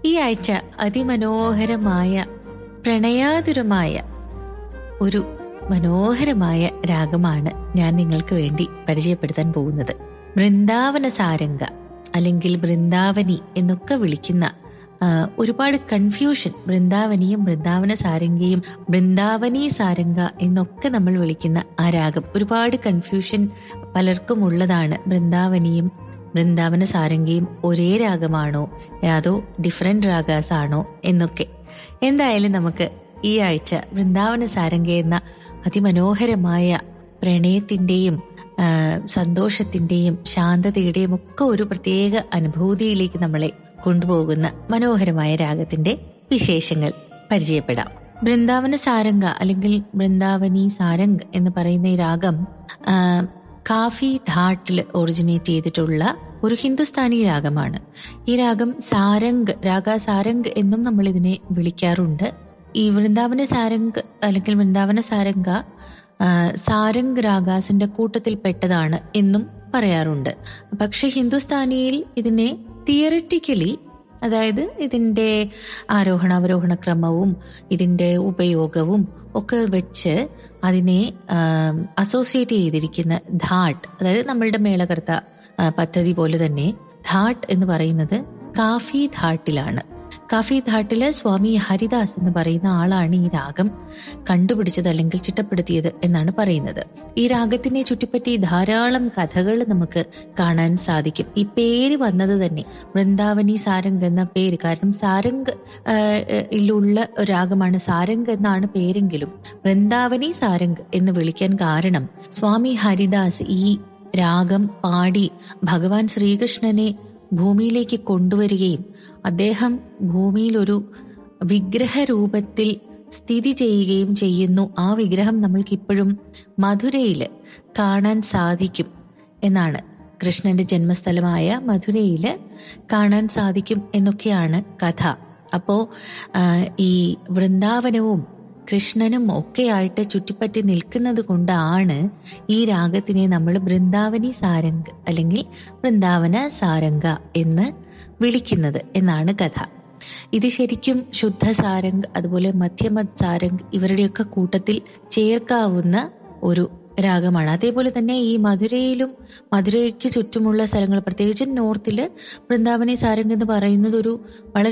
ഈ ആഴ്ച അതിമനോഹരമായ പ്രണയാതുരമായ ഒരു മനോഹരമായ രാഗമാണ് ഞാൻ നിങ്ങൾക്ക് വേണ്ടി പരിചയപ്പെടുത്താൻ പോകുന്നത് വൃന്ദാവന സാരംഗ അല്ലെങ്കിൽ വൃന്ദാവനി എന്നൊക്കെ വിളിക്കുന്ന ആ, ഒരുപാട് കൺഫ്യൂഷൻ വൃന്ദാവനിയും വൃന്ദാവന സാരംഗയും വൃന്ദാവനി സാരംഗ എന്നൊക്കെ നമ്മൾ വിളിക്കുന്ന ആ രാഗം ഒരുപാട് കൺഫ്യൂഷൻ പലർക്കും ഉള്ളതാണ് വൃന്ദാവനിയും വൃന്ദാവന സാരംഗയും ഒരേ രാഗമാണോ അതോ ഡിഫറെന്റ് രാഗാസ് ആണോ എന്നൊക്കെ എന്തായാലും നമുക്ക് ഈ ആഴ്ച വൃന്ദാവന സാരംഗ എന്ന അതിമനോഹരമായ പ്രണയത്തിന്റെയും ആ, സന്തോഷത്തിന്റെയും ശാന്തതയുടെയും ഒക്കെ ഒരു പ്രത്യേക അനുഭൂതിയിലേക്ക് നമ്മളെ കൊണ്ടുപോകുന്ന മനോഹരമായ രാഗത്തിന്റെ വിശേഷങ്ങൾ പരിചയപ്പെടാം വൃന്ദാവന സാരംഗ അല്ലെങ്കിൽ വൃന്ദാവനി സാരംഗ് എന്ന് പറയുന്ന ഈ രാഗം ആ, കാഫി ധാട്ടിൽ ഒറിജിനേറ്റ് ചെയ്തിട്ടുള്ള ഒരു ഹിന്ദുസ്ഥാനി രാഗമാണ് ഈ രാഗം സാരംഗ് രാഗ സാരംഗ് എന്നും നമ്മൾ ഇതിനെ വിളിക്കാറുണ്ട് ഈ വൃന്ദാവന സാരംഗ് അല്ലെങ്കിൽ വൃന്ദാവന സാരംഗ ആ, സാരംഗ് രാഗാസിന്റെ കൂട്ടത്തിൽപ്പെട്ടതാണ് എന്നും പറയാറുണ്ട് പക്ഷെ ഹിന്ദുസ്ഥാനിയിൽ ഇതിനെ തിയറിറ്റിക്കലി അതായത് ഇതിന്റെ ആരോഹണ അവരോഹണ ക്രമവും ഇതിന്റെ ഉപയോഗവും ഒക്കെ വെച്ച് അതിനെ അസോസിയേറ്റ് ചെയ്തിരിക്കുന്ന ധാട്ട് അതായത് നമ്മളുടെ മേളകർത്ത ആ, പദ്ധതി പോലെ തന്നെ ധാട്ട് എന്ന് പറയുന്നത് കാഫി ധാട്ടിലാണ് കാഫി ധാട്ടില് സ്വാമി ഹരിദാസ് എന്ന് പറയുന്ന ആളാണ് ഈ രാഗം കണ്ടുപിടിച്ചത് അല്ലെങ്കിൽ ചിട്ടപ്പെടുത്തിയത് എന്നാണ് പറയുന്നത് ഈ രാഗത്തിനെ ചുറ്റിപ്പറ്റി ധാരാളം കഥകൾ നമുക്ക് കാണാൻ സാധിക്കും ഈ പേര് വന്നത് തന്നെ വൃന്ദാവനി സാരംഗ് എന്ന പേര് കാരണം സാരംഗ് ആ, യിലുള്ള ഒരു രാഗമാണ് സാരംഗ് എന്നാണ് പേരെങ്കിലും വൃന്ദാവനി സാരംഗ് എന്ന് വിളിക്കാൻ കാരണം സ്വാമി ഹരിദാസ് ഈ രാഗം പാടി ഭഗവാൻ ശ്രീകൃഷ്ണനെ ഭൂമിയിലേക്ക് കൊണ്ടുവരികയും അദ്ദേഹം ഭൂമിയിൽ ഒരു വിഗ്രഹ രൂപത്തിൽ സ്ഥിതി ചെയ്യുകയും ചെയ്യുന്നു ആ വിഗ്രഹം നമ്മൾക്ക് ഇപ്പോഴും മധുരയില് കാണാൻ സാധിക്കും എന്നാണ് കൃഷ്ണന്റെ ജന്മസ്ഥലമായ മധുരയില് കാണാൻ സാധിക്കും എന്നൊക്കെയാണ് കഥ അപ്പോ ആ, ഈ വൃന്ദാവനവും കൃഷ്ണനും ഒക്കെയായിട്ട് ചുറ്റിപ്പറ്റി നിൽക്കുന്നത് കൊണ്ടാണ് ഈ രാഗത്തിനെ നമ്മൾ വൃന്ദാവനി സാരംഗ് അല്ലെങ്കിൽ വൃന്ദാവന സാരംഗ എന്ന് വിളിക്കുന്നത് എന്നാണ് കഥ ഇത് ശരിക്കും ശുദ്ധ സാരംഗ് അതുപോലെ മധ്യമത് സാരംഗ് ഇവരുടെയൊക്കെ കൂട്ടത്തിൽ ചേർക്കാവുന്ന ഒരു രാഗമാണ് അതേപോലെ തന്നെ ഈ മധുരയിലും മധുരയ്ക്ക് ചുറ്റുമുള്ള സ്ഥലങ്ങൾ പ്രത്യേകിച്ചും നോർത്തില് വൃന്ദാവനി സാരംഗ് എന്ന് പറയുന്നത് ഒരു വളരെ